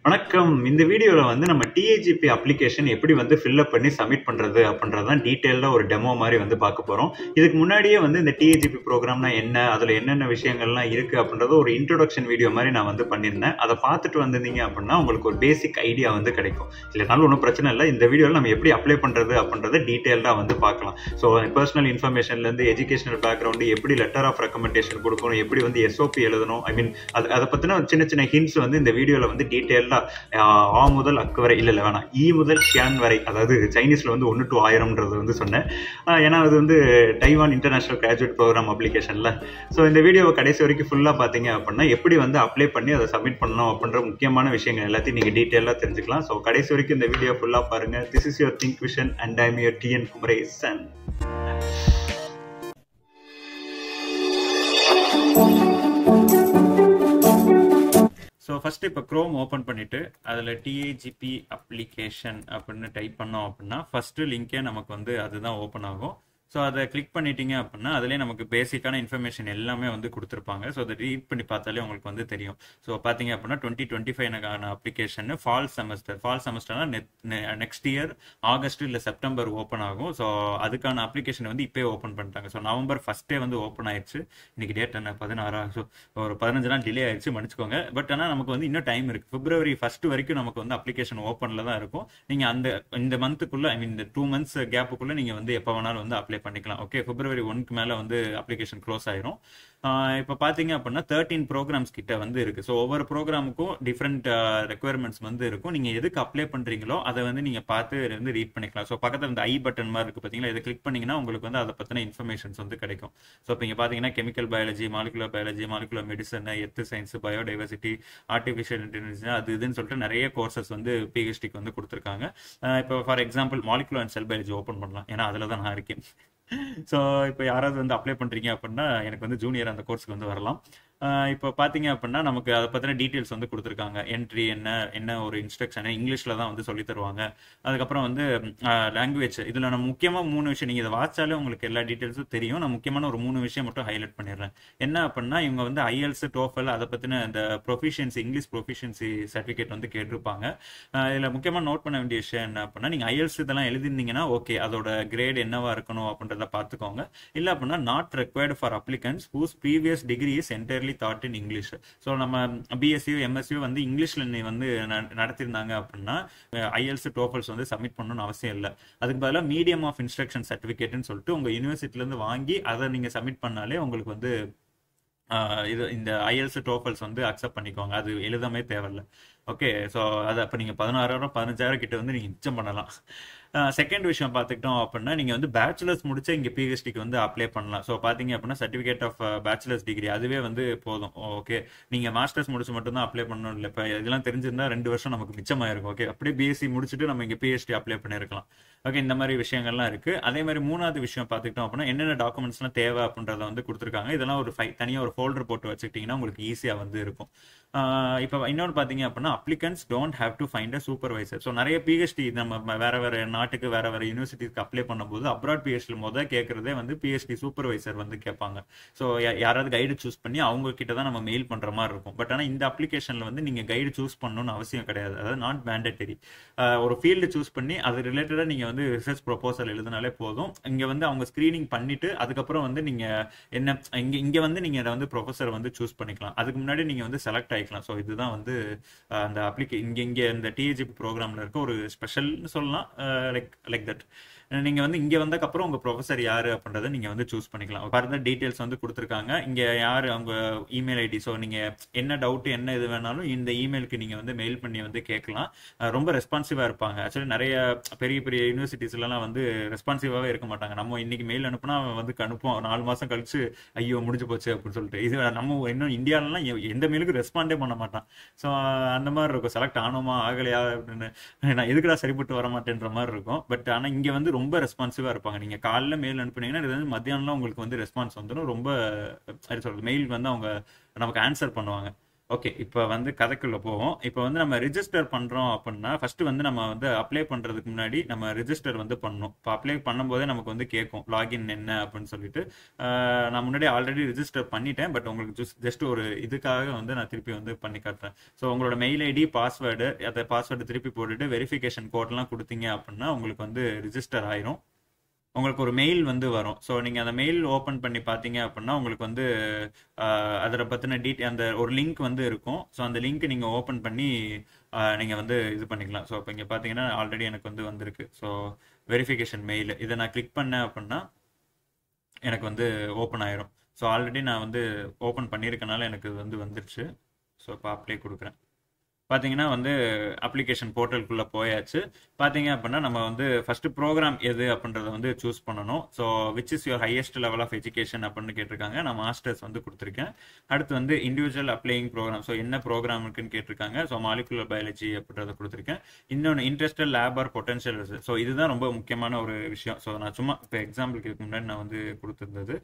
வணக்கம் இந்த வீடியோல வந்து நம்ம டிஏஜிபி அப்ளிகேஷன் எப்படி வந்து ஃபில்அப் பண்ணி சப்மிட் பண்றது அப்படின்றதான் டீட்டெயில்டா ஒரு டெமோ மாதிரி வந்து பார்க்க போறோம் இதுக்கு முன்னாடியே வந்து இந்த டிஏஜிபி ப்ரோக்ராம்னா என்ன அதுல என்னென்ன விஷயங்கள்லாம் இருக்கு அப்படின்றது ஒரு இன்ட்ரோடக்ஷன் வீடியோ மாதிரி நான் வந்து பண்ணியிருந்தேன் அதை பார்த்துட்டு வந்திருந்தீங்க அப்படின்னா உங்களுக்கு ஒரு பேசிக் ஐடியா வந்து கிடைக்கும் இல்லைனாலும் ஒன்றும் பிரச்சனை இல்லை இந்த வீடியோவில் நம்ம எப்படி அப்ளை பண்றது அப்படின்றத டீட்டெயில்டா வந்து பார்க்கலாம் ஸோ பர்சனல் இன்ஃபர்மேஷன்ல இருந்து எஜுகேஷனல் பேக்ரவுண்டு எப்படி லெட்டர் ஆஃப் ரெக்கமெண்டேஷன் கொடுக்கணும் எப்படி வந்து எஸ்ஓபி எழுதணும் ஐ மீன் அது அதை பத்தின சின்ன சின்ன ஹிண்ட்ஸ் வந்து இந்த வீடியோல வந்து டீட்டெயில்டா ஆ முதல் அக்கு வரை இல்லை இல்லை வேணாம் இ முதல் ஷியான் வரை அதாவது சைனீஸ்ல வந்து ஒன்று டு ஆயிரம்ன்றது வந்து சொன்னேன் ஆஹ் ஏன்னா அது வந்து டைவான் இன்டர்நேஷனல் கிராஜுவேட் ப்ரோக்ராம் அப்ளிகேஷன்ல ஸோ இந்த வீடியோவை கடைசி வரைக்கும் ஃபுல்லாக பார்த்தீங்க அப்படின்னா எப்படி வந்து அப்ளை பண்ணி அதை சப்மிட் பண்ணணும் அப்படின்ற முக்கியமான விஷயங்கள் எல்லாத்தையும் நீங்கள் டீட்டெயிலாக தெரிஞ்சுக்கலாம் ஸோ கடைசி வரைக்கும் இந்த வீடியோ ஃபுல்லாக பாருங்க this is your think vision and I'm your TN Kumaresan so first இப்போ க்ரோம் ஓப்பன் பண்ணிட்டு அதில் டிஏஜிபி அப்ளிகேஷன் அப்படின்னு டைப் பண்ணோம் அப்படின்னா ஃபர்ஸ்ட் லிங்கே நமக்கு வந்து அதுதான் ஓப்பன் ஆகும் ஸோ அதை கிளிக் பண்ணிட்டீங்க அப்படின்னா அதிலே நமக்கு பேசிக்கான இன்ஃபர்மேஷன் எல்லாமே வந்து கொடுத்துருப்பாங்க ஸோ அதை ரீட் பண்ணி பார்த்தாலே உங்களுக்கு வந்து தெரியும் ஸோ பார்த்தீங்க அப்படின்னா டுவெண்ட்டி டுவெண்ட்டி ஃபைவ்னுக்கான அப்ளிகேஷன் ஃபால் செமஸ்டர் ஃபால் செமஸ்டர்னா நெக்ஸ்ட் இயர் ஆகஸ்ட் இல்லை செப்டம்பர் ஓப்பன் ஆகும் ஸோ அதுக்கான அப்ளிகேஷன் வந்து இப்போ ஓப்பன் பண்ணிட்டாங்க ஸோ நவம்பர் ஃபர்ஸ்டே வந்து ஓப்பன் ஆயிடுச்சு இன்னைக்கு டேட் என்ன பதினாறா ஸோ ஒரு பதினஞ்சு நாள் டிலே ஆயிடுச்சு மன்னிச்சுக்கோங்க பட் ஆனால் நமக்கு வந்து இன்னும் டைம் இருக்கு பிப்ரவரி ஃபர்ஸ்ட் வரைக்கும் நமக்கு வந்து அப்ளிகேஷன் ஓப்பனில் தான் இருக்கும் நீங்கள் அந்த இந்த மந்த்துக்குள்ள ஐ மீன் இந்த டூ மந்த்ஸ் கேப்புக்குள்ள நீங்கள் வந்து எப்போ வேணாலும் வந்து அப்ளை பண்ணிக்கலாம் ஓகே பிப்ரவரி ஒன்க்கு மேலே வந்து அப்ளிகேஷன் க்ளோஸ் ஆயிரும் இப்போ பார்த்தீங்க அப்படின்னா தேர்ட்டீன் ப்ரோக்ராம்ஸ் கிட்ட வந்து இருக்கு ஸோ ஒவ்வொரு ப்ரோக்ராமுக்கும் டிஃப்ரெண்ட் ரெக்குயர்மெண்ட்ஸ் வந்து இருக்கும் நீங்கள் எதுக்கு அப்ளை பண்ணுறீங்களோ அதை வந்து நீங்கள் பார்த்து வந்து ரீட் பண்ணிக்கலாம் ஸோ பக்கத்தில் இந்த ஐ பட்டன் மாதிரி இருக்கு பார்த்தீங்களா இதை கிளிக் பண்ணீங்கன்னா உங்களுக்கு வந்து அதை பற்றின இன்ஃபர்மேஷன்ஸ் வந்து கிடைக்கும் ஸோ இப்போ இங்கே பார்த்தீங்கன்னா chemical biology molecular biology molecular medicine earth science biodiversity artificial intelligence அது இதுன்னு சொல்லிட்டு நிறைய கோர்சஸ் வந்து பிஹெச்டிக்கு வந்து கொடுத்துருக்காங்க இப்போ for example molecular and cell biology open பண்ணலாம் ஏன்னா அதில் தான் நான் இருக்கேன் ஸோ இப்போ யாராவது வந்து அப்ளை பண்ணுறீங்க அப்படின்னா எனக்கு வந்து ஜூனியர் அந்த கோர்ஸுக்கு வந்து வரலாம் இப்போ பார்த்தீங்க அப்படின்னா நமக்கு அதை பற்றின டீட்டெயில்ஸ் வந்து கொடுத்துருக்காங்க என்ட்ரி என்ன என்ன ஒரு இன்ஸ்ட்ரக்ஷன் இங்கிலீஷில் தான் வந்து சொல்லி தருவாங்க அதுக்கப்புறம் வந்து லாங்குவேஜ் இதில் நான் முக்கியமாக மூணு விஷயம் நீங்கள் இதை வாட்சாலே உங்களுக்கு எல்லா டீட்டெயில்ஸும் தெரியும் நான் முக்கியமான ஒரு மூணு விஷயம் மட்டும் ஹைலைட் பண்ணிடுறேன் என்ன அப்படின்னா இவங்க வந்து ஐஎல்ஸ் டோஃபல் அதை பற்றின இந்த ப்ரொஃபிஷியன்சி இங்கிலீஷ் ப்ரொஃபிஷியன்சி சர்டிஃபிகேட் வந்து கேட்டிருப்பாங்க இதில் முக்கியமாக நோட் பண்ண வேண்டிய விஷயம் என்ன அப்படின்னா நீங்கள் ஐஎல்ஸ் இதெல்லாம் எழுதிருந்தீங்கன்னா ஓகே அதோட கிரேட் என்னவா இருக்கணும் அப்படின்றத பார்த்துக்கோங்க இல்லை அப்படின்னா not required for applicants whose previous degree is entirely taught in English so நம்ம பிஎஸ்சியோ எம்எஸ்சியோ வந்து இங்கிலீஷில் நீ வந்து நடத்திருந்தாங்க அப்படின்னா ஐஎல்ஸ் டோஃபல்ஸ் வந்து சப்மிட் பண்ணணும்னு அவசியம் இல்லை அதுக்கு பதிலாக மீடியம் ஆஃப் இன்ஸ்ட்ரக்ஷன் சர்டிஃபிகேட்னு சொல்லிட்டு உங்கள் யூனிவர்சிட்டிலேருந்து வாங்கி அதை நீங்கள் சப்மிட் பண்ணாலே உங்களுக்கு வந்து இது இந்த ஐஎல்ஸ் டோஃபல்ஸ் வந்து அக்செப்ட் பண்ணிக்கோங்க அது எழுதமே தேவையில்ல ஓகே ஸோ அது அப்போ நீங்கள் பதினாறாயிரம் பதினஞ்சாயிரம் கிட்ட வந்து நீங்கள் மிச்சம் பண்ணலாம் செகண்ட் விஷயம் பார்த்துக்கிட்டோம் அப்படின்னா நீங்கள் வந்து பேச்சுலர்ஸ் முடிச்சா இங்கே பிஹெச்டிக்கு வந்து அப்ளை பண்ணலாம் ஸோ பார்த்தீங்க அப்படின்னா சர்டிஃபிகேட் ஆஃப் பேச்சுலர்ஸ் டிகிரி அதுவே வந்து போதும் ஓகே நீங்கள் மாஸ்டர்ஸ் முடிச்சு மட்டும் தான் அப்ளை பண்ணணும் இல்லை இப்போ இதெல்லாம் தெரிஞ்சிருந்தா ரெண்டு வருஷம் நமக்கு மிச்சமாயிருக்கும் ஓகே அப்படியே பிஎஸ்சி முடிச்சுட்டு நம்ம இங்கே பிஹெச்டி அப்ளை பண்ணியிருக்கலாம் ஓகே இந்த மாதிரி விஷயங்கள்லாம் இருக்கு அதே மாதிரி மூணாவது விஷயம் பார்த்துக்கிட்டோம் அப்படின்னா என்னென்ன டாக்குமெண்ட்ஸ்லாம் தேவை அப்படின்றத வந்து கொடுத்துருக்காங்க இதெல்லாம் ஒரு ஃபை தனியாக ஒரு ஃபோல்டர் போட்டு வச்சுக்கிட்டிங்கன்னா உங்களுக்கு ஈஸியாக வந்து இருக்கும் இப்போ இன்னொன்று பார்த்தீங்க அப்படின்னா applicants don't have to find a supervisor so நிறைய பிஹெச்டி நம்ம வேற வேற நாட்டுக்கு வேற வேற யூனிவர்சிட்டிக்கு அப்ளை பண்ணும்போது அப்ராட் பிஹெச்டி முதல் கேட்கறதே வந்து பிஹெச்டி சூப்பர்வைசர் வந்து கேட்பாங்க ஸோ யாராவது கைடு சூஸ் பண்ணி அவங்க கிட்ட தான் நம்ம மெயில் பண்ற மாதிரி இருக்கும் பட் ஆனால் இந்த அப்ளிகேஷன்ல வந்து நீங்க கைடு சூஸ் பண்ணணும்னு அவசியம் கிடையாது அதாவது நாட் மேண்டட்டரி ஒரு ஃபீல்டு சூஸ் பண்ணி அது ரிலேட்டடாக நீங்க வந்து ரிசர்ச் ப்ரொபோசல் எழுதினாலே போதும் இங்க வந்து அவங்க ஸ்கிரீனிங் பண்ணிட்டு அதுக்கப்புறம் வந்து நீங்க என்ன இங்க இங்க வந்து நீங்க வந்து ப்ரொஃபஸர் வந்து சூஸ் பண்ணிக்கலாம் அதுக்கு முன்னாடி நீங்க வந்து செலக்ட் ஆயிக்கலாம் ஸோ இதுதான் வந்து அந்த அப்ளிகே இங்க இங்க இந்த டிஏஜிபி ப்ரோக்ராம்ல இருக்க ஒரு ஸ்பெஷல்னு சொல்லலாம் லைக் லைக் தட் நீங்க வந்து இங்க வந்தக்கப்புறம் உங்க ப்ரொஃபசர் யாரு அப்படின்றத நீங்க வந்து சூஸ் பண்ணிக்கலாம் ஃபர்தர் டீடைல்ஸ் வந்து கொடுத்துருக்காங்க இங்க யாரு அவங்க இமெயில் ஐடி ஸோ நீங்க என்ன டவுட் என்ன இது வேணாலும் இந்த இமெயிலுக்கு நீங்க வந்து மெயில் பண்ணி வந்து கேட்கலாம் ரொம்ப ரெஸ்பான்சிவா இருப்பாங்க ஆக்சுவலி நிறைய பெரிய பெரிய யூனிவர்சிட்டிஸ்லாம் வந்து ரெஸ்பான்சிவாவே இருக்க மாட்டாங்க நம்ம இன்னைக்கு மெயில் அனுப்புனா வந்து அனுப்புவோம் நாலு மாசம் கழிச்சு ஐயோ முடிஞ்சு போச்சு அப்படின்னு சொல்லிட்டு இது நம்ம இன்னும் இந்தியாவிலாம் எந்த மெயிலுக்கும் ரெஸ்பாண்டே பண்ண மாட்டான் ஸோ அந்த மாதிரி இருக்கும் செலக்ட் ஆனோமா ஆகலையா அப்படின்னு நான் எதுக்குடா சரிப்பட்டு வர மாட்டேன்ற மாதிரி இருக்கும் பட் ஆனால் இங்கே வந்து ரொம்ப ரெஸ்பான்சிவாக இருப்பாங்க நீங்கள் காலைல மெயில் அனுப்புனீங்கன்னா இது வந்து மத்தியானம்லாம் உங்களுக்கு வந்து ரெஸ்பான்ஸ் வந்துடும் ரொம்ப சொல்கிறது மெயில் வந்து அவங்க நமக்கு ஆன்சர் பண்ணுவாங்க ஓகே இப்போ வந்து கதைக்குள்ள போவோம் இப்போ வந்து நம்ம ரிஜிஸ்டர் பண்ணுறோம் அப்படின்னா ஃபர்ஸ்ட் வந்து நம்ம வந்து அப்ளை பண்ணுறதுக்கு முன்னாடி நம்ம ரிஜிஸ்டர் வந்து பண்ணணும் இப்போ அப்ளை பண்ணும்போதே நமக்கு வந்து கேட்கும் லாகின் என்ன அப்படின்னு சொல்லிட்டு ஆஹ் நான் முன்னாடி ஆல்ரெடி ரிஜிஸ்டர் பண்ணிட்டேன் பட் உங்களுக்கு ஜஸ்ட் ஜஸ்ட் ஒரு இதுக்காக வந்து நான் திருப்பி வந்து பண்ணி காட்டுறேன் ஸோ உங்களோட மெயில் ஐடி பாஸ்வேர்டு அதை பாஸ்வேர்டு திருப்பி போட்டுட்டு வெரிஃபிகேஷன் கோட்லாம் கொடுத்தீங்க அப்படின்னா உங்களுக்கு வந்து ரிஜிஸ்டர் ஆயிரும் உங்களுக்கு ஒரு மெயில் வந்து வரும் ஸோ நீங்கள் அந்த மெயில் ஓப்பன் பண்ணி பார்த்தீங்க அப்படின்னா உங்களுக்கு வந்து அதில் பற்றின டீட் அந்த ஒரு லிங்க் வந்து இருக்கும் ஸோ அந்த லிங்க் நீங்கள் ஓப்பன் பண்ணி நீங்கள் வந்து இது பண்ணிக்கலாம் ஸோ இப்போ இங்கே பார்த்தீங்கன்னா ஆல்ரெடி எனக்கு வந்து வந்திருக்கு ஸோ வெரிஃபிகேஷன் மெயில் இதை நான் கிளிக் பண்ணேன் அப்படின்னா எனக்கு வந்து ஓப்பன் ஆயிரும் ஸோ ஆல்ரெடி நான் வந்து ஓப்பன் பண்ணியிருக்கனால எனக்கு இது வந்து வந்துருச்சு ஸோ இப்போ அப்ளை கொடுக்குறேன் பார்த்தீங்கன்னா வந்து அப்ளிகேஷன் போர்ட்டலுக்குள்ளே போயாச்சு பார்த்தீங்க அப்படின்னா நம்ம வந்து ஃபர்ஸ்ட் ப்ரோக்ராம் எது அப்படின்றத வந்து சூஸ் பண்ணணும் so which is your highest level of education அப்படின்னு கேட்டிருக்காங்க நான் மாஸ்டர்ஸ் வந்து கொடுத்துருக்கேன் அடுத்து வந்து இண்டிவிஜுவல் அப்ளையிங் ப்ரோக்ராம் ஸோ என்ன ப்ரோக்ராம் இருக்குன்னு கேட்டிருக்காங்க ஸோ மாலிகுலர் பயாலஜி அப்படின்றத கொடுத்துருக்கேன் இன்னொன்று interested lab or potential so இதுதான் ரொம்ப முக்கியமான ஒரு விஷயம் ஸோ நான் சும்மா இப்போ எக்ஸாம்பிளுக்கு இதுக்கு முன்னாடி நான் வந்து கொடுத்துருந்தது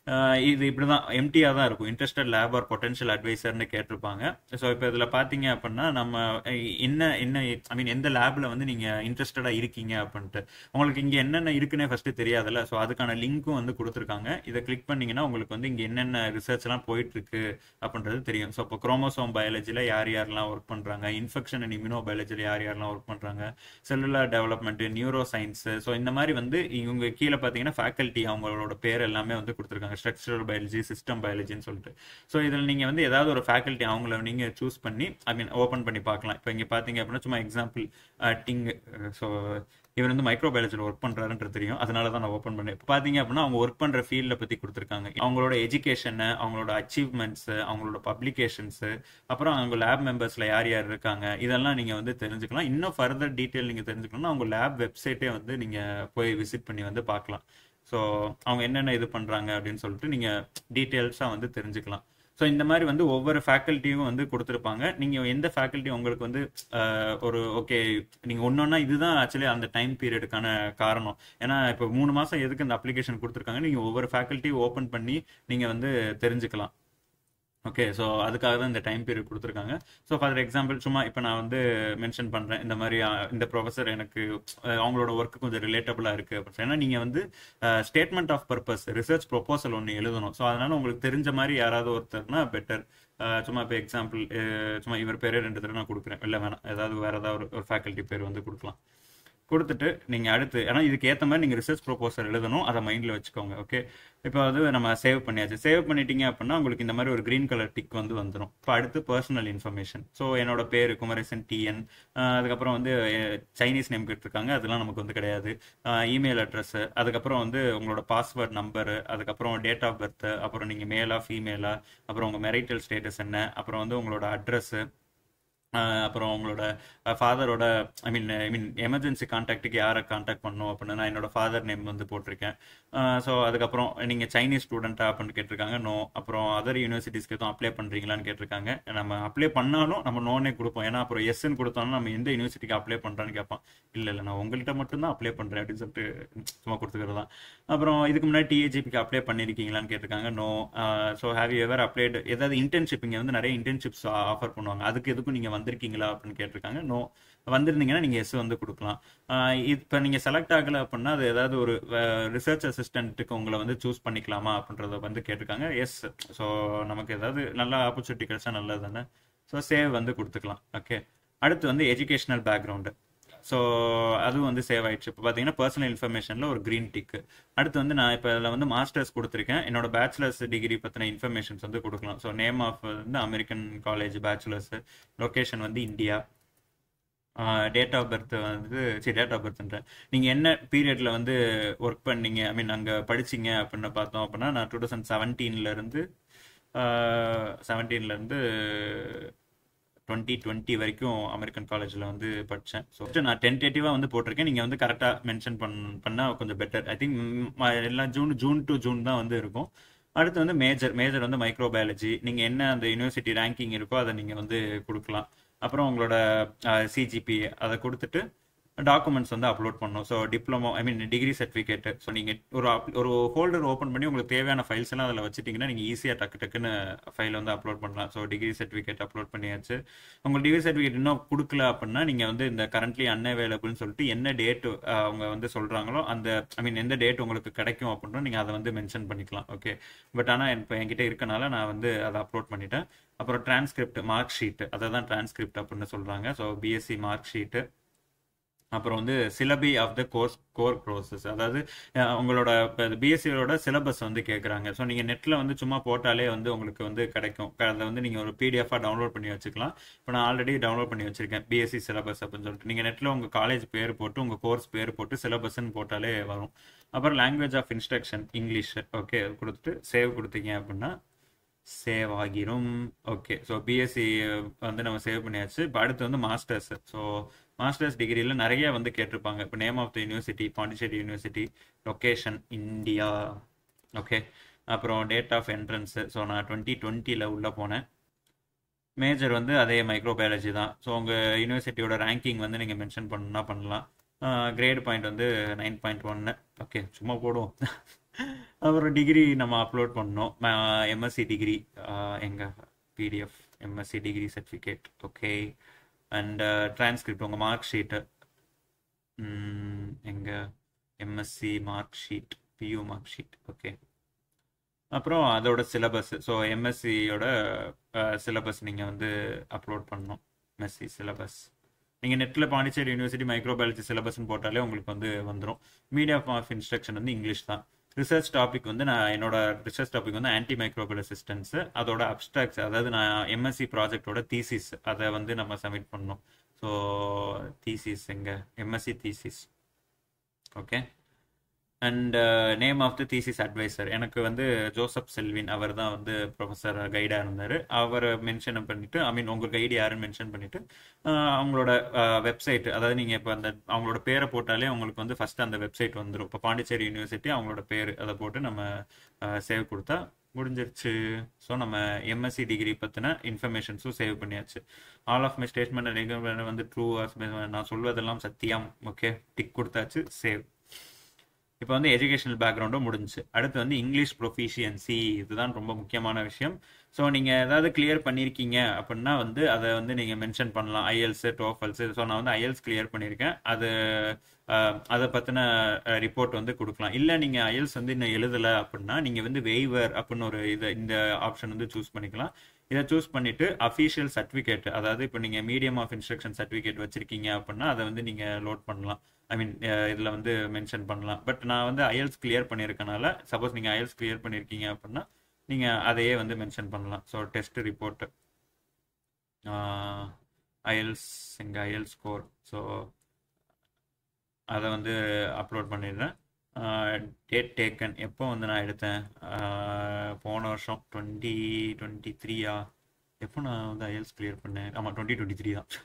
இது இப்படி தான் எம்டியாக தான் இருக்கும் இன்ட்ரெஸ்டட் லேப் ஆர் பொட்டன்ஷியல் அட்வைசர்னு கேட்டிருப்பாங்க ஸோ இப்போ இதில் பார்த்தீங்க அப்படின்னா நம்ம என்ன என்ன ஐ மீன் எந்த லேபில் வந்து நீங்கள் இன்ட்ரெஸ்டடாக இருக்கீங்க அப்படின்ட்டு உங்களுக்கு இங்கே என்னென்ன இருக்குன்னே ஃபஸ்ட்டு தெரியாதுல்ல ஸோ அதுக்கான லிங்க்கும் வந்து கொடுத்துருக்காங்க இதை கிளிக் பண்ணிங்கன்னா உங்களுக்கு வந்து இங்கே என்னென்ன ரிசர்ச்லாம் போயிட்டுருக்கு அப்படின்றது தெரியும் ஸோ இப்போ குரோமோசோம் பயாலஜியில் யார் யாரெல்லாம் ஒர்க் பண்ணுறாங்க இன்ஃபெக்ஷன் அண்ட் இம்யூனோ பயாலஜியில் யார் யாரெல்லாம் ஒர்க் பண்ணுறாங்க cellular development neuroscience so இந்த மாதிரி வந்து இவங்க கீழே பார்த்தீங்கன்னா ஃபேக்கல்ட்டி அவங்களோட பேர் எல்லாமே வந்து கொடுத்துருக்காங்க ஸ்ட்ரக்சரல் பயாலஜி சிஸ்டம் பயாலஜின்னு சொல்லிட்டு ஸோ இதில் நீங்கள் வந்து ஏதாவது ஒரு ஃபேக்கல்ட்டி அவங்கள நீங்கள் சூஸ் பண்ணி ஐ மீன் ஓப்பன் பண்ணி பார்க்கலாம் இப்போ இங்கே பார்த்தீங்க அப்படின்னா சும்மா எக்ஸாம்பிள் டிங் ஸோ இவர் வந்து மைக்ரோ பயாலஜியில் ஒர்க் பண்ணுறாருன்றது தெரியும் அதனால தான் நான் ஓப்பன் பண்ணேன் இப்போ பார்த்தீங்க அப்படின்னா அவங்க ஒர்க் பண்ணுற ஃபீல்டை பற்றி கொடுத்துருக்காங்க அவங்களோட எஜுகேஷனு அவங்களோட அச்சீவ்மெண்ட்ஸு அவங்களோட பப்ளிகேஷன்ஸு அப்புறம் அவங்க லேப் மெம்பர்ஸில் யார் யார் இருக்காங்க இதெல்லாம் நீங்கள் வந்து தெரிஞ்சுக்கலாம் இன்னும் ஃபர்தர் டீட்டெயில் நீங்கள் தெரிஞ்சுக்கணும்னா அவங்க லேப் வெப்சைட்டே வந்து நீங்கள் போய் விசிட் பண்ணி வந்து பார்க்கலாம் ஸோ அவங்க என்னென்ன இது பண்ணுறாங்க அப்படின்னு சொல்லிட்டு நீங்கள் டீட்டெயில்ஸாக வந்து தெரிஞ்சுக்கலாம் ஸோ இந்த மாதிரி வந்து ஒவ்வொரு ஃபேக்கல்ட்டியும் வந்து கொடுத்துருப்பாங்க நீங்கள் எந்த ஃபேக்கல்ட்டி உங்களுக்கு வந்து ஒரு ஓகே நீங்கள் ஒன்றொன்னா இதுதான் ஆக்சுவலி அந்த டைம் பீரியடுக்கான காரணம் ஏன்னா இப்போ மூணு மாதம் எதுக்கு இந்த அப்ளிகேஷன் கொடுத்துருக்காங்க நீங்கள் ஒவ்வொரு ஃபேக்கல்ட்டியும் ஓப்பன் பண்ணி நீங்கள் வந்து தெரிஞ்சுக்கலாம் ஓகே ஸோ அதுக்காக தான் இந்த டைம் பீரியட் கொடுத்துருக்காங்க ஸோ ஃபார் எக்ஸாம்பிள் சும்மா இப்போ நான் வந்து மென்ஷன் பண்ணுறேன் இந்த மாதிரி இந்த ப்ரொஃபஸர் எனக்கு அவங்களோட ஒர்க்கு கொஞ்சம் ரிலேட்டபுளாக இருக்குது அப்படின்னு ஏன்னா நீங்கள் வந்து statement of purpose research proposal ஒன்று எழுதணும் ஸோ அதனால உங்களுக்கு தெரிஞ்ச மாதிரி யாராவது ஒருத்தர்னா பெட்டர் சும்மா இப்போ எக்ஸாம்பிள் சும்மா இவர் பேரே ரெண்டு தடவை நான் கொடுக்குறேன் இல்லை வேணாம் ஏதாவது வேறு ஏதாவது ஒரு ஃபேக்கல்ட்டி பேர் வந்து கொடுக்கலாம் கொடுத்துட்டு நீங்கள் அடுத்து ஏன்னா இதுக்கு ஏற்ற மாதிரி நீங்கள் ரிசர்ச் ப்ரொபோசல் எழுதணும் அதை மைண்டில் வச்சுக்கோங்க ஓகே இப்போ வந்து நம்ம சேவ் பண்ணியாச்சு சேவ் பண்ணிட்டீங்க அப்படின்னா உங்களுக்கு இந்த மாதிரி ஒரு க்ரீன் கலர் டிக் வந்து வந்துடும் இப்போ அடுத்து பர்சனல் இன்ஃபர்மேஷன் ஸோ என்னோட பேர் குமரேசன் டிஎன் அதுக்கப்புறம் வந்து சைனீஸ் நேம் கேட்டிருக்காங்க அதெல்லாம் நமக்கு வந்து கிடையாது இமெயில் அட்ரஸ் அதுக்கப்புறம் வந்து உங்களோட பாஸ்வேர்ட் நம்பரு அதுக்கப்புறம் டேட் ஆஃப் பர்த் அப்புறம் நீங்கள் மேலா ஃபீமேலா அப்புறம் உங்கள் மெரிட்டல் ஸ்டேட்டஸ் என்ன அப்புறம் வந்து உங்களோட அட்ரஸ்ஸு அப்புறம் உங்களோட ஃபாதரோட ஐ மீன் ஐ மீன் எமர்ஜென்சி கான்டாக்ட்டுக்கு யாரை கான்டாக்ட் பண்ணணும் அப்படின்னு நான் என்னோட ஃபாதர் நேம் வந்து போட்டிருக்கேன் ஸோ அதுக்கப்புறம் நீங்கள் சைனீஸ் ஸ்டூடெண்ட்டா அப்படின்னு கேட்டிருக்காங்க நோ அப்புறம் அதர் யூனிவர்சிட்டிஸ்க்கு எதுவும் அப்ளை பண்ணுறீங்களான்னு கேட்டிருக்காங்க நம்ம அப்ளை பண்ணாலும் நம்ம நோனே கொடுப்போம் ஏன்னா அப்புறம் எஸ்ன்னு கொடுத்தோம்னா நம்ம எந்த யூனிவர்சிட்டிக்கு அப்ளை பண்ணுறான்னு கேட்பான் இல்லை இல்லை நான் உங்கள்கிட்ட மட்டும்தான் அப்ளை பண்ணுறேன் அப்படின்னு சொல்லிட்டு சும்மா கொடுத்துக்கிறது தான் அப்புறம் இதுக்கு முன்னாடி டிஏஜிபிக்கு அப்ளை பண்ணியிருக்கீங்களான்னு கேட்டிருக்காங்க no so have you ever applied ஏதாவது இன்டர்ன்ஷிப் இங்கே வந்து நிறைய இன்டர்ன்ஷிப்ஸ் ஆஃபர் பண்ணுவாங்க அதுக்கு எதுக்கும் நீங்கள் வந்திருக்கீங்களா அப்படின்னு கேட்டிருக்காங்க நோ வந்திருந்தீங்கன்னா நீங்கள் எஸ் வந்து கொடுக்கலாம் இப்போ நீங்கள் செலக்ட் ஆகலை அப்படின்னா அது ஏதாவது ஒரு ரிசர்ச் அசிஸ்டண்ட்டுக்கு உங்களை வந்து சூஸ் பண்ணிக்கலாமா அப்படின்றத வந்து கேட்டிருக்காங்க எஸ் ஸோ நமக்கு ஏதாவது நல்ல ஆப்பர்ச்சுனிட்டி கிடைச்சா நல்லது தானே ஸோ சேவ் வந்து கொடுத்துக்கலாம் ஓகே அடுத்து வந்து எஜுகேஷனல் பேக்ரவுண்டு ஸோ அதுவும் வந்து சேவ் ஆயிடுச்சு இப்போ பார்த்தீங்கன்னா பர்சனல் இன்ஃபர்மேஷனில் ஒரு க்ரீன் டிக்கு அடுத்து வந்து நான் இப்போ அதில் வந்து மாஸ்டர்ஸ் கொடுத்துருக்கேன் என்னோட பேச்சுலர்ஸ் டிகிரி பற்றின இன்ஃபர்மேஷன்ஸ் வந்து கொடுக்கலாம் ஸோ நேம் ஆஃப் வந்து அமெரிக்கன் காலேஜ் பேச்சுலர்ஸ் லொக்கேஷன் வந்து இந்தியா டேட் ஆஃப் பர்த் வந்து சரி டேட் ஆஃப் பர்த்ன்றேன் நீங்கள் என்ன பீரியடில் வந்து ஒர்க் பண்ணீங்க ஐ மீன் அங்கே படிச்சிங்க அப்படின்னு பார்த்தோம் அப்படின்னா நான் டூ தௌசண்ட் செவன்டீன்லேருந்து செவன்டீன்லேருந்து டுவெண்ட்டி டுவெண்ட்டி வரைக்கும் அமெரிக்கன் காலேஜில் வந்து படித்தேன் ஸோ நான் டென்டேட்டிவாக வந்து போட்டிருக்கேன் நீங்கள் வந்து கரெக்டாக மென்ஷன் பண் பண்ணால் கொஞ்சம் பெட்டர் ஐ திங்க் எல்லாம் ஜூன் ஜூன் டு ஜூன் தான் வந்து இருக்கும் அடுத்து வந்து மேஜர் மேஜர் வந்து மைக்ரோ பயாலஜி நீங்கள் என்ன அந்த யூனிவர்சிட்டி ரேங்கிங் இருக்கோ அதை நீங்கள் வந்து கொடுக்கலாம் அப்புறம் உங்களோட சிஜிபி அதை கொடுத்துட்டு டாக்குமெண்ட்ஸ் வந்து அப்லோட் பண்ணணும் so diploma I mean degree certificate so நீங்கள் ஒரு அப்- ஒரு ஃபோல்டர் ஓப்பன் பண்ணி உங்களுக்கு தேவையான ஃபைல்ஸ் எல்லாம் அதில் வச்சுட்டிங்கன்னா நீங்கள் ஈஸியாக டக்கு டக்குன்னு ஃபைல் வந்து அப்லோட் பண்ணலாம் ஸோ டிகிரி சர்டிஃபிகேட் அப்லோட் பண்ணியாச்சு உங்களுக்கு டிகிரி சர்டிஃபிகேட் இன்னும் கொடுக்கல அப்படின்னா நீங்கள் வந்து இந்த கரண்ட்லி அன்அவைலபிள்னு சொல்லிட்டு என்ன டேட் அவங்க வந்து சொல்கிறாங்களோ அந்த ஐ மீன் எந்த டேட் உங்களுக்கு கிடைக்கும் அப்படின்றோம் நீங்கள் அதை வந்து மென்ஷன் பண்ணிக்கலாம் ஓகே பட் ஆனால் இப்போ என்கிட்ட இருக்கனால நான் வந்து அதை அப்லோட் பண்ணிட்டேன் அப்புறம் டிரான்ஸ்கிரிப்ட் மார்க் ஷீட் அதை தான் டிரான்ஸ்கிரிப்ட் அப்படின்னு சொல்கிறாங்க ஸோ பிஎஸ்சி மார்க் ஷீட்டு அப்புறம் வந்து syllabi of the course core process அதாவது அஹ், உங்களோட பிஎஸ்சியோட சிலபஸ் வந்து கேட்குறாங்க ஸோ நீங்கள் நெட்டில் வந்து சும்மா போட்டாலே வந்து உங்களுக்கு வந்து கிடைக்கும் க- அதை வந்து நீங்கள் ஒரு பிடிஎஃபாக டவுன்லோட் பண்ணி வச்சுக்கலாம் இப்போ நான் ஆல்ரெடி டவுன்லோட் பண்ணி வச்சிருக்கேன் பிஎஸ்சி சிலபஸ் அப்படின்னு சொல்லிட்டு நீங்கள் நெட்டில் உங்கள் காலேஜ் பேர் போட்டு உங்கள் கோர்ஸ் பேர் போட்டு சிலபஸ்ன்னு போட்டாலே வரும் அப்புறம் language of instruction English okay கொடுத்துட்டு சேவ் கொடுத்தீங்க அப்படின்னா சேவ் ஆகிரும் ஓகே ஸோ பிஎஸ்சி வந்து நம்ம சேவ் பண்ணியாச்சு இப்போ அடுத்து வந்து மாஸ்டர்ஸ் ஸோ மாஸ்டர்ஸ் டிகிரியில் நிறைய வந்து கேட்டிருப்பாங்க இப்போ name of the university Pondicherry university location India okay அப்புறம் டேட் ஆஃப் என்ட்ரன்ஸு ஸோ நான் டுவெண்ட்டி டுவெண்ட்டியில் உள்ளே போனேன் மேஜர் வந்து அதே மைக்ரோபயாலஜி தான் ஸோ உங்கள் யூனிவர்சிட்டியோட ரேங்கிங் வந்து நீங்கள் மென்ஷன் பண்ணணும்னா பண்ணலாம் கிரேட் பாயிண்ட் வந்து நைன் பாயிண்ட் ஒன்று ஓகே சும்மா போடுவோம் அப்புறம் டிகிரி நம்ம அப்லோட் பண்ணோம் எம்எஸ்சி டிகிரி எங்கள் PDF MSc degree certificate okay and transcript உங்கள் மார்க் ஷீட்டு எங்கள் MSc mark sheet PU mark sheet okay அப்புறம் அதோட சிலபஸ் ஸோ எம்எஸ்சியோட சிலபஸ் நீங்கள் வந்து அப்லோட் பண்ணணும் எம்எஸ்சி சிலபஸ் நீங்கள் நெட்டில் பாண்டிச்சேரி யூனிவர்சிட்டி மைக்ரோபயாலஜி சிலபஸ்னு போட்டாலே உங்களுக்கு வந்து வந்துடும் மீடியா ஆஃப் இன்ஸ்ட்ரக்ஷன் வந்து இங்கிலீஷ் தான் ரிசர்ச் டாபிக் வந்து நான் என்னோட ரிசர்ச் டாபிக் வந்து ஆன்டி மைக்ரோபியல் ரெசிஸ்டன்ஸ் அதோட அப்ஸ்ட்ராக்ட்ஸ் அதாவது நான் எம்எஸ்சி ப்ராஜெக்டோட தீசிஸ் அதை வந்து நம்ம சப்மிட் பண்ணணும் ஸோ தீசிஸ் எங்க MSc thesis okay and name of the thesis advisor எனக்கு வந்து ஜோசப் செல்வின் அவர் தான் வந்து ப்ரொஃபஸர் கைடாக இருந்தார் அவரை மென்ஷன் பண்ணிட்டு ஐ மீன் உங்கள் கைடு யாருன்னு மென்ஷன் பண்ணிட்டு அஹ், அவங்களோட வெப்சைட் அதாவது நீங்கள் இப்போ அந்த அவங்களோட பேரை போட்டாலே உங்களுக்கு வந்து ஃபர்ஸ்ட் அந்த வெப்சைட் வந்துடும் இப்போ பாண்டிச்சேரி யூனிவர்சிட்டி அவங்களோட பேர் அதை போட்டு நம்ம சேவ் கொடுத்தா முடிஞ்சிருச்சு ஸோ நம்ம எம்எஸ்சி டிகிரி பற்றின இன்ஃபர்மேஷன்ஸும் சேவ் பண்ணியாச்சு ஆல் ஆஃப் மை ஸ்டேட்மெண்ட் வந்து ட்ரூ நான் சொல்வதெல்லாம் சத்தியம் ஓகே டிக் கொடுத்தாச்சு சேவ் இப்போ வந்து எஜுகேஷனல் பேக்ரவுண்டும் முடிஞ்சுச்சு அடுத்து வந்து இங்கிலீஷ் ப்ரொஃபிஷியன்சி இதுதான் ரொம்ப முக்கியமான விஷயம் ஸோ நீங்கள் ஏதாவது கிளியர் பண்ணியிருக்கீங்க அப்படின்னா வந்து அதை வந்து நீங்கள் மென்ஷன் பண்ணலாம் ஐஎல்ஸ் டோஃபல்ஸ் ஸோ நான் வந்து ஐஎல்ஸ் கிளியர் பண்ணியிருக்கேன் அது அஹ், அதை பற்றின ரிப்போர்ட் வந்து கொடுக்கலாம் இல்லை நீங்கள் ஐஎல்ஸ் வந்து இன்னும் எழுதலை அப்படின்னா நீங்கள் வந்து வெய்வர் அப்படின்னு ஒரு இதை இந்த ஆப்ஷன் வந்து சூஸ் பண்ணிக்கலாம் இதை சூஸ் பண்ணிட்டு அஃபீஷியல் சர்டிஃபிகேட் அதாவது இப்போ நீங்கள் மீடியம் ஆஃப் இன்ஸ்ட்ரக்ஷன் சர்டிஃபிகேட் வச்சிருக்கீங்க அப்படின்னா அதை வந்து நீங்கள் லோட் பண்ணலாம் ஐ மீன் இதில் வந்து மென்ஷன் பண்ணலாம் பட் நான் வந்து ஐஎல்ஸ் கிளியர் பண்ணியிருக்கனால சப்போஸ் நீங்கள் ஐஎல்ஸ் கிளியர் பண்ணியிருக்கீங்க அப்படின்னா நீங்கள் அதையே வந்து மென்ஷன் பண்ணலாம் ஸோ டெஸ்ட் ரிப்போர்ட் ஐஎல்ஸ் எங்கள் ஐஎல் ஸ்கோர் ஸோ அதை வந்து அப்லோட் பண்ணிடுறேன் டேட் டேக்கன் எப்போ வந்து நான் எடுத்தேன் ஆஹ் போன வருஷம் டுவெண்ட்டி டுவெண்ட்டி த்ரீயா எப்போ நான் வந்து ஐஎல்ஸ் கிளியர் பண்ணேன் ஆமாம் டுவெண்ட்டி டுவெண்ட்டி த்ரீ தான்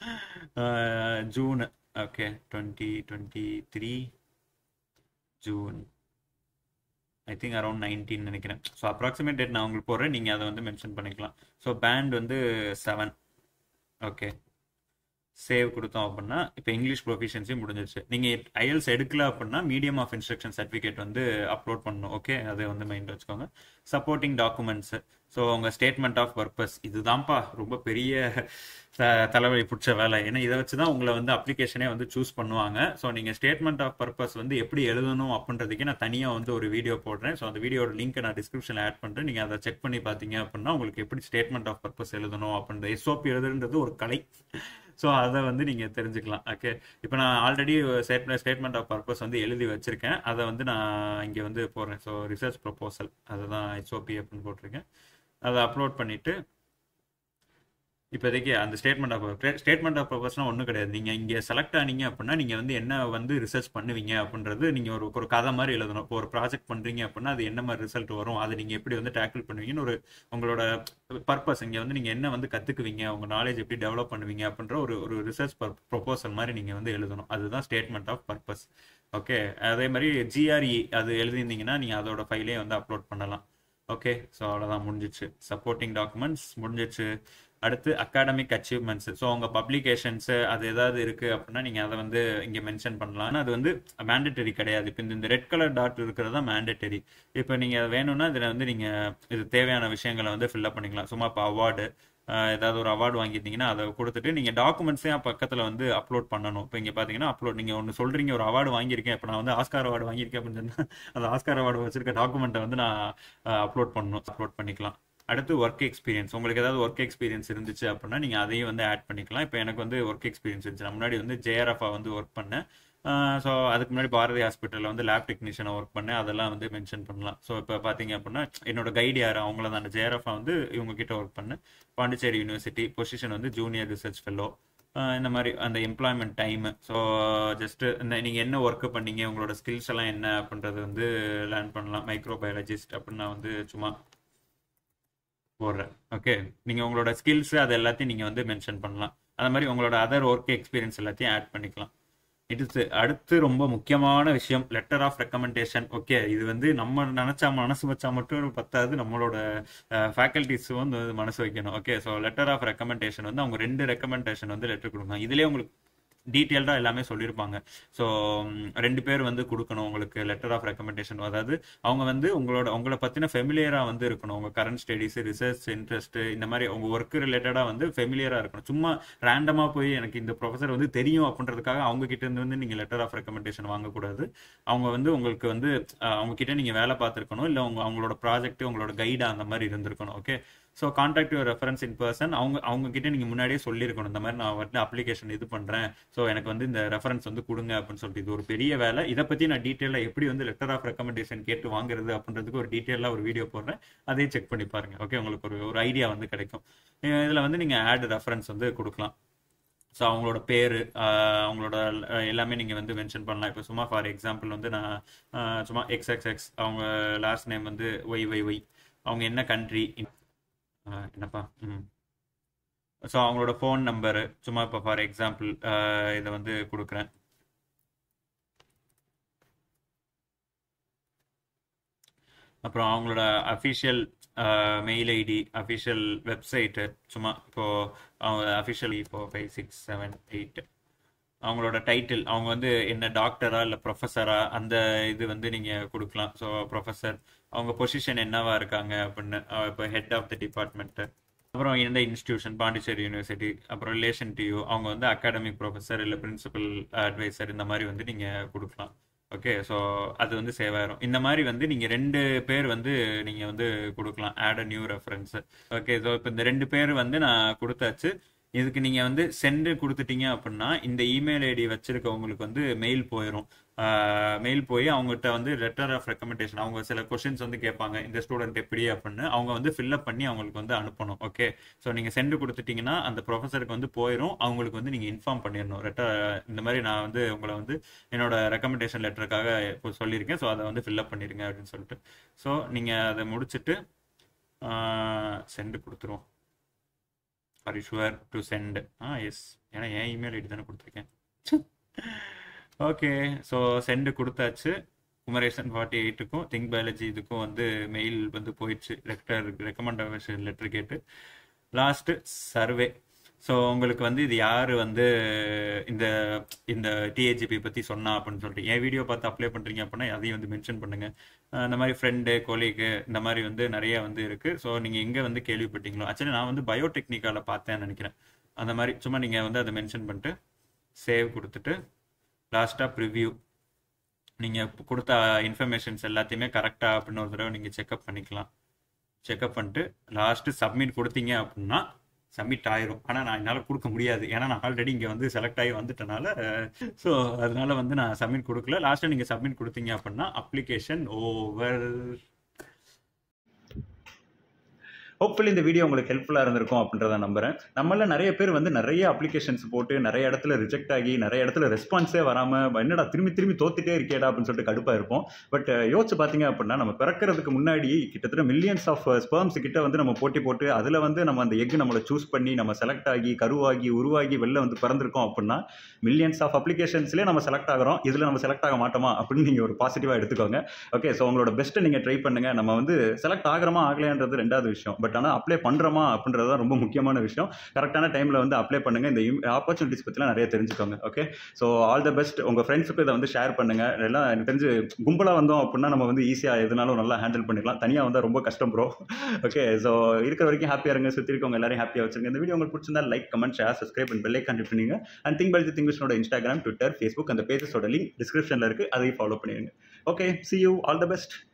June okay twenty twenty three June I think around nineteen நினைக்கிறேன் ஸோ அப்ராக்சிமேட் டேட் நான் உங்களுக்கு போடுறேன் நீங்கள் அதை வந்து மென்ஷன் பண்ணிக்கலாம் ஸோ பேண்ட் வந்து செவன் ஓகே சேவ் கொடுத்தோம் அப்படின்னா இப்போ இங்கிலீஷ் ப்ரொஃபிஷியன்சி முடிஞ்சிருச்சு நீங்கள் ஐஎல்ஸ் எடுக்கல அப்படின்னா மீடியம் ஆஃப் இன்ஸ்ட்ரக்ஷன் சர்டிஃபிகேட் வந்து அப்லோட் பண்ணணும் ஓகே அதை வந்து மைண்ட் வச்சுக்கோங்க சப்போர்ட்டிங் டாக்குமெண்ட்ஸ் ஸோ உங்கள் ஸ்டேட்மெண்ட் ஆஃப் பர்பஸ் இதுதான்ப்பா ரொம்ப பெரிய த- தலைவலி பிடிச்ச வேலை ஏன்னா இதை வச்சு தான் உங்களை வந்து அப்ளிகேஷனே வந்து சூஸ் பண்ணுவாங்க ஸோ நீங்கள் ஸ்டேட்மெண்ட் ஆஃப் பர்பஸ் வந்து எப்படி எழுதணும் அப்படின்றதுக்கு நான் தனியாக வந்து ஒரு வீடியோ போடுறேன் ஸோ அந்த வீடியோட லிங்க் நான் டிஸ்கிரிப்ஷனில் ஆட் பண்ணுறேன் நீங்கள் அதை செக் பண்ணி பார்த்தீங்க அப்படின்னா உங்களுக்கு எப்படி ஸ்டேட்மெண்ட் ஆஃப் பர்பஸ் எழுதணும் அப்படின்ற எஸ்ஓபி எழுதுன்றது ஒரு கலை ஸோ அதை வந்து நீங்கள் தெரிஞ்சுக்கலாம் ஓகே இப்போ நான் ஆல்ரெடி ஸ்டேட்மெண்ட் ஆஃப் பர்பஸ் வந்து எழுதி வச்சிருக்கேன் அதை வந்து நான் இங்கே வந்து போடுறேன் ஸோ ரிசர்ச் ப்ரொபோசல் அதுதான் எஸ்ஓபி அப்படின்னு போட்டிருக்கேன் அதை அப்லோட் பண்ணிவிட்டு இப்போதைக்கு அந்த ஸ்டேட்மெண்ட் ஆஃப் ஸ்டேட்மெண்ட் ஆஃப் பர்பஸ்லாம் ஒன்றும் கிடையாது நீங்கள் இங்கே செலக்ட் ஆனீங்க அப்படின்னா நீங்கள் வந்து என்ன வந்து ரிசர்ச் பண்ணுவீங்க அப்படின்றது நீங்கள் ஒரு ஒரு கதை மாதிரி எழுதணும் இப்போ ஒரு ப்ராஜெக்ட் பண்ணுறீங்க அப்படின்னா அது என்ன மாதிரி ரிசல்ட் வரும் அதை நீங்கள் எப்படி வந்து டேக்கிள் பண்ணுவீங்கன்னு ஒரு உங்களோட பர்பஸ் இங்கே வந்து நீங்கள் என்ன வந்து கற்றுக்குவீங்க உங்கள் நாலேஜ் எப்படி டெவலப் பண்ணுவீங்க அப்படின்ற ஒரு ஒரு ரிசர்ச் ப்ரொபோசல் மாதிரி நீங்கள் வந்து எழுதணும் அதுதான் ஸ்டேட்மெண்ட் ஆஃப் பர்பஸ் ஓகே அதே மாதிரி ஜிஆர்இ அது எழுதியிருந்தீங்கன்னா நீங்கள் அதோட ஃபைலே வந்து அப்லோட் பண்ணலாம் ஓகே ஸோ அவ்வளோதான் முடிஞ்சிச்சு சப்போர்ட்டிங் டாக்குமெண்ட்ஸ் முடிஞ்சிச்சு அடுத்து அகாடமிக் அச்சீவ்மெண்ட்ஸ் ஸோ உங்கள் பப்ளிகேஷன்ஸு அது ஏதாவது இருக்குது அப்படின்னா நீங்கள் அதை வந்து இங்கே மென்ஷன் பண்ணலாம் ஆனால் அது வந்து மேண்டட்டரி கிடையாது இப்போ இந்த ரெட் கலர் டாட் இருக்கிறது தான் மேண்டட்டரி இப்போ நீங்கள் வேணும்னா இதில் வந்து நீங்கள் இது தேவையான விஷயங்களை வந்து ஃபில்அப் பண்ணிக்கலாம் சும்மா இப்போ அவார்டு ஏதாவது ஒரு அவார்டு வாங்கியிருந்தீங்கன்னா அதை கொடுத்துட்டு நீங்கள் டாக்குமெண்ட்ஸையும் பக்கத்தில் வந்து அப்லோட் பண்ணணும் இப்போ இங்கே பார்த்தீங்கன்னா அப்லோட் நீங்கள் ஒன்று சொல்கிறீங்க ஒரு அவார்டு வாங்கியிருக்கேன் இப்போ நான் வந்து ஆஸ்கார் அவார்டு வாங்கியிருக்கேன் அப்படின்னு சொன்னால் அந்த ஆஸ்கார் அவார்டு வச்சிருக்க டாக்குமெண்ட்டை வந்து நான் அப்லோட் பண்ணணும் அப்லோட் பண்ணிக்கலாம் அடுத்து ஒர்க் எக்ஸ்பீரியன்ஸ் உங்களுக்கு ஏதாவது ஒர்க் எக்ஸ்பீரியன்ஸ் இருந்துச்சு அப்படின்னா நீங்கள் அதையும் வந்து ஆட் பண்ணிக்கலாம் இப்போ எனக்கு வந்து ஒர்க் எக்ஸ்பீரியன்ஸ் இருந்துச்சு நான் முன்னாடி வந்து ஜேஆர்எஃபா வந்து ஒர்க் பண்ணேன் ஸோ அதுக்கு முன்னாடி பாரதி ஹாஸ்பிட்டலில் வந்து லேப் டெக்னீஷியனை ஒர்க் பண்ணேன் அதெல்லாம் வந்து மென்ஷன் பண்ணலாம் ஸோ இப்போ பார்த்தீங்க அப்படின்னா என்னோட கைடு யார் அவங்கள தான் அந்த ஜேஆர்எஃபா வந்து இவங்க கிட்ட ஒர்க் பண்ணேன் பாண்டிச்சேரி யூனிவர்சிட்டி பொசிஷன் வந்து ஜூனியர் ரிசர்ச் ஃபெல்லோ இந்த மாதிரி அந்த எம்ப்ளாய்மெண்ட் டைம் ஸோ ஜஸ்ட் இந்த நீங்கள் என்ன ஒர்க்கு பண்ணீங்க உங்களோட ஸ்கில்ஸ் எல்லாம் என்ன அப்படின்றது வந்து லேர்ன் பண்ணலாம் மைக்ரோபயாலஜிஸ்ட் அப்படின்னு நான் வந்து சும்மா போடுறேன் ஓகே நீங்கள் உங்களோட ஸ்கில்ஸ் அது எல்லாத்தையும் நீங்கள் வந்து மென்ஷன் பண்ணலாம் அது மாதிரி உங்களோட அதர் ஒர்க் எக்ஸ்பீரியன்ஸ் எல்லாத்தையும் ஆட் பண்ணிக்கலாம் இது அடுத்து ரொம்ப முக்கியமான விஷயம் லெட்டர் ஆஃப் ரெக்கமெண்டேஷன் ஓகே இது வந்து நம்ம நினச்சா மனசு வச்சா மட்டும் பத்தாது நம்மளோட ஃபேக்கல்டிஸும் வந்து மனசு வைக்கணும் okay so letter of recommendation வந்து அவங்க ரெண்டு ரெக்கமெண்டேஷன் வந்து லெட்டர் கொடுக்கணும் இதுலேயே உங்களுக்கு டீட்டெயில்டாக எல்லாமே சொல்லியிருப்பாங்க ஸோ ரெண்டு பேர் வந்து கொடுக்கணும் உங்களுக்கு லெட்டர் ஆஃப் ரெக்கமெண்டேஷன் அதாவது அவங்க வந்து உங்களோட உங்களை பற்றின ஃபெமிலியராக வந்து இருக்கணும் உங்கள் கரண்ட் ஸ்டடீஸ் ரிசர்ச் இன்ட்ரெஸ்ட் இந்த மாதிரி உங்கள் ஒர்க் ரிலேட்டடாக வந்து ஃபெமிலியராக இருக்கணும் சும்மா ரேண்டமாக போய் எனக்கு இந்த ப்ரொஃபஸர் வந்து தெரியும் அப்படின்றதுக்காக அவங்க கிட்ட இருந்து வந்து நீங்கள் லெட்டர் ஆஃப் ரெக்கமெண்டேஷன் வாங்கக்கூடாது அவங்க வந்து உங்களுக்கு வந்து அவங்க கிட்ட நீங்கள் வேலை பார்த்துருக்கணும் இல்லை உங்க அவங்களோட ப்ராஜெக்ட் உங்களோட கைடாக அந்த மாதிரி இருந்திருக்கணும் okay so contact your reference in person அவங்க அவங்க கிட்ட நீங்கள் முன்னாடியே சொல்லியிருக்கணும் இந்த மாதிரி நான் வந்து அப்ளிகேஷன் இது பண்ணுறேன் ஸோ எனக்கு வந்து இந்த ரெஃபரன்ஸ் வந்து கொடுங்க அப்படின்னு சொல்லிட்டு இது ஒரு பெரிய வேலை இதை பற்றி நான் டீட்டெயிலாக எப்படி வந்து லெட்டர் ஆஃப் ரெக்கமெண்டேஷன் கேட்டு வாங்குறது அப்படின்றதுக்கு ஒரு டீட்டெயிலாக ஒரு வீடியோ போடுறேன் அதையும் செக் பண்ணி பாருங்க ஓகே உங்களுக்கு ஒரு ஒரு ஐடியா வந்து கிடைக்கும் இதில் வந்து நீங்கள் ஆட் ரெஃபரன்ஸ் வந்து கொடுக்கலாம் ஸோ அவங்களோட பேர் அவங்களோட எல்லாமே நீங்கள் வந்து மென்ஷன் பண்ணலாம் இப்போ சும்மா ஃபார் எக்ஸாம்பிள் வந்து நான் சும்மா எக்ஸ் எக்ஸ் எக்ஸ் அவங்க லாஸ்ட் நேம் வந்து ஒய் ஒய் ஒய் அவங்க என்ன கண்ட்ரி என்னப்பா ம் ஸோ அவங்களோட ஃபோன் நம்பரு சும்மா இப்போ ஃபார் எக்ஸாம்பிள் இதை வந்து கொடுக்குறேன் அப்புறம் அவங்களோட official mail ID official website சும்மா இப்போது அவங்க அஃபிஷியல் இப்போ ஃபைவ் சிக்ஸ் செவன் எயிட் அவங்களோட டைட்டில் அவங்க வந்து என்ன டாக்டரா இல்லை ப்ரொஃபஸரா அந்த இது வந்து நீங்கள் கொடுக்கலாம் ஸோ ப்ரொஃபஸர் அவங்க பொசிஷன் என்னவா இருக்காங்க அப்படின்னு இப்போ ஹெட் ஆஃப் த டிபார்ட்மெண்ட்டு அப்புறம் எந்த இன்ஸ்டியூஷன் பாண்டிச்சேரி யூனிவர்சிட்டி அப்புறம் ரிலேஷன் டு யூ அவங்க வந்து அகாடமிக் ப்ரொஃபஸர் இல்லை பிரின்சிபல் அட்வைசர் இந்த மாதிரி வந்து நீங்கள் கொடுக்கலாம் ஓகே ஸோ அது வந்து சேவ் ஆயிரும் இந்த மாதிரி வந்து நீங்கள் ரெண்டு பேர் வந்து நீங்கள் வந்து கொடுக்கலாம் add a new reference okay so இப்போ இந்த ரெண்டு பேர் வந்து நான் கொடுத்தாச்சு இதுக்கு நீங்கள் வந்து சென்டு கொடுத்துட்டீங்க அப்படின்னா இந்த இமெயில் ஐடி வச்சிருக்கவங்களுக்கு வந்து மெயில் போயிடும் மெயில் போய் அவங்ககிட்ட வந்து லெட்டர் ஆஃப் ரெக்கமெண்டேஷன் அவங்க சில கொஷின்ஸ் வந்து கேட்பாங்க இந்த ஸ்டூடெண்ட் எப்படி அப்படின்னு அவங்க வந்து ஃபில்அப் பண்ணி அவங்களுக்கு வந்து அனுப்பணும் ஓகே ஸோ நீங்கள் சென்டு கொடுத்துட்டீங்கன்னா அந்த ப்ரொஃபஸருக்கு வந்து போயிடும் அவங்களுக்கு வந்து நீங்கள் இன்ஃபார்ம் பண்ணிடணும் லெட்டர் இந்த மாதிரி நான் வந்து உங்களை வந்து என்னோட ரெக்கமெண்டேஷன் லெட்டருக்காக இப்போ சொல்லியிருக்கேன் ஸோ அதை வந்து ஃபில்அப் பண்ணிடுங்க அப்படின்னு சொல்லிட்டு ஸோ நீங்கள் அதை முடிச்சுட்டு சென்டு கொடுத்துருவோம் are you sure to send ah yes ஏன்னா என் இமெயில் ஐடி தானே கொடுத்துருக்கேன் ஓகே ஸோ சென்டு கொடுத்தாச்சு குமரேசன் ஃபார்ட்டி எயிட்டுக்கும் திங்க் பயாலஜி இதுக்கும் வந்து மெயில் வந்து போயிடுச்சு லெட்டர் ரெக்கமெண்டேஷன் லெட்டர் கேட்டு லாஸ்ட்டு சர்வே ஸோ உங்களுக்கு வந்து இது யார் வந்து இந்த இந்த டிஏஜிபி பற்றி சொன்னா அப்படின்னு சொல்லிட்டு என் வீடியோ பார்த்து அப்ளை பண்ணுறீங்க அப்படின்னா அதையும் வந்து மென்ஷன் பண்ணுங்கள் இந்த மாதிரி ஃப்ரெண்டு கொலீகு இந்த மாதிரி வந்து நிறைய வந்து இருக்குது ஸோ நீங்கள் எங்கே வந்து கேள்விப்பட்டீங்களோ ஆக்சுவலி நான் வந்து பயோடெக்னிக்காவில் பார்த்தேன்னு நினைக்கிறேன் அந்த மாதிரி சும்மா நீங்கள் வந்து அதை மென்ஷன் பண்ணிட்டு சேவ் கொடுத்துட்டு லாஸ்ட்டாக ப்ரிவ்யூ நீங்கள் கொடுத்த இன்ஃபர்மேஷன்ஸ் எல்லாத்தையுமே கரெக்டாக அப்படின்னு ஒரு தடவை நீங்கள் செக்அப் பண்ணிக்கலாம் செக்அப் பண்ணிட்டு லாஸ்ட்டு சப்மிட் கொடுத்தீங்க அப்படின்னா சப்மிட் ஆயிரும் ஆனால் நான் என்னால் கொடுக்க முடியாது ஏன்னா நான் ஆல்ரெடி இங்கே வந்து செலக்ட் ஆகி வந்துட்டனால ஸோ அதனால வந்து நான் சப்மிட் கொடுக்கல லாஸ்ட்டாக நீங்கள் சப்மிட் கொடுத்தீங்க அப்படின்னா அப்ளிகேஷன் ஓவர் ஹோப்ஃபுல்லி இந்த வீடியோ உங்களுக்கு ஹெல்ப்ஃபுல்லாக இருந்திருக்கும் அப்படின்றத நம்புறேன் நம்மள நிறைய பேர் வந்து நிறைய அப்ளிகேஷன்ஸ் போட்டு நிறைய இடத்துல ரிஜெக்ட் ஆகி நிறைய இடத்துல ரெஸ்பான்ஸே வராமல் என்னடா திரும்பி திரும்பி தோத்துட்டே இருக்கேடா அப்படின்னு சொல்லிட்டு கடுப்பாக இருப்போம் பட் யோசிச்சு பார்த்தீங்க அப்படின்னா நம்ம பிறக்கிறதுக்கு முன்னாடி கிட்டத்தட்ட மில்லியன்ஸ் ஆஃப் ஸ்பெர்ம்ஸ் கிட்ட வந்து நம்ம போட்டி போட்டு அதில் வந்து நம்ம அந்த எக் நம்மளை சூஸ் பண்ணி நம்ம செலக்ட் ஆகி கருவாகி உருவாகி வெளில வந்து பிறந்திருக்கோம் அப்படின்னா மில்லியன்ஸ் ஆஃப் அப்ளிகேஷன்ஸ்லேயே நம்ம செலக்ட் ஆகிறோம் இதில் நம்ம செலக்ட் ஆக மாட்டோமா அப்படின்னு நீங்கள் ஒரு பாசிட்டிவாக எடுத்துக்கோங்க ஓகே ஸோ உங்களோட பெஸ்ட்டை நீங்கள் ட்ரை பண்ணுங்கள் நம்ம வந்து செலக்ட் ஆகிறோமா ஆகலையான்றது ரெண்டாவது விஷயம் பட் பட் ஆனால் அப்ளை பண்ணுறோமா அப்படின்றது தான் ரொம்ப முக்கியமான விஷயம் கரெக்டான டைமில் வந்து அப்ளை பண்ணுங்கள் இந்த ஆப்பர்ச்சுனிட்டிஸ் பற்றிலாம் நிறைய தெரிஞ்சுக்கோங்க okay so all the best உங்கள் ஃப்ரெண்ட்ஸுக்கு இதை வந்து ஷேர் பண்ணுங்கள் எல்லாம் எனக்கு தெரிஞ்சு கும்பலாக வந்தோம் அப்படின்னா நம்ம வந்து ஈஸியாக எதுனாலும் நல்லா ஹேண்டில் பண்ணிக்கலாம் தனியாக வந்தால் ரொம்ப கஷ்டம் ப்ரோ ஓகே ஸோ இருக்கிற வரைக்கும் ஹாப்பியாக இருங்க சுற்றி இருக்கவங்க எல்லாரும் ஹாப்பியாக வச்சுருங்க இந்த வீடியோ உங்களுக்கு பிடிச்சிருந்தா like comment share subscribe and பெல்லை கண்டிப்பாக பண்ணுங்க அண்ட் திங்க் பை திங்கிஷனோட இன்ஸ்டாகிராம் ட்விட்டர் ஃபேஸ்புக் அந்த பேஜஸோட லிங்க் டிஸ்கிரிப்ஷனில் இருக்குது அதையும் ஃபாலோ பண்ணிடுங்க okay see you all the best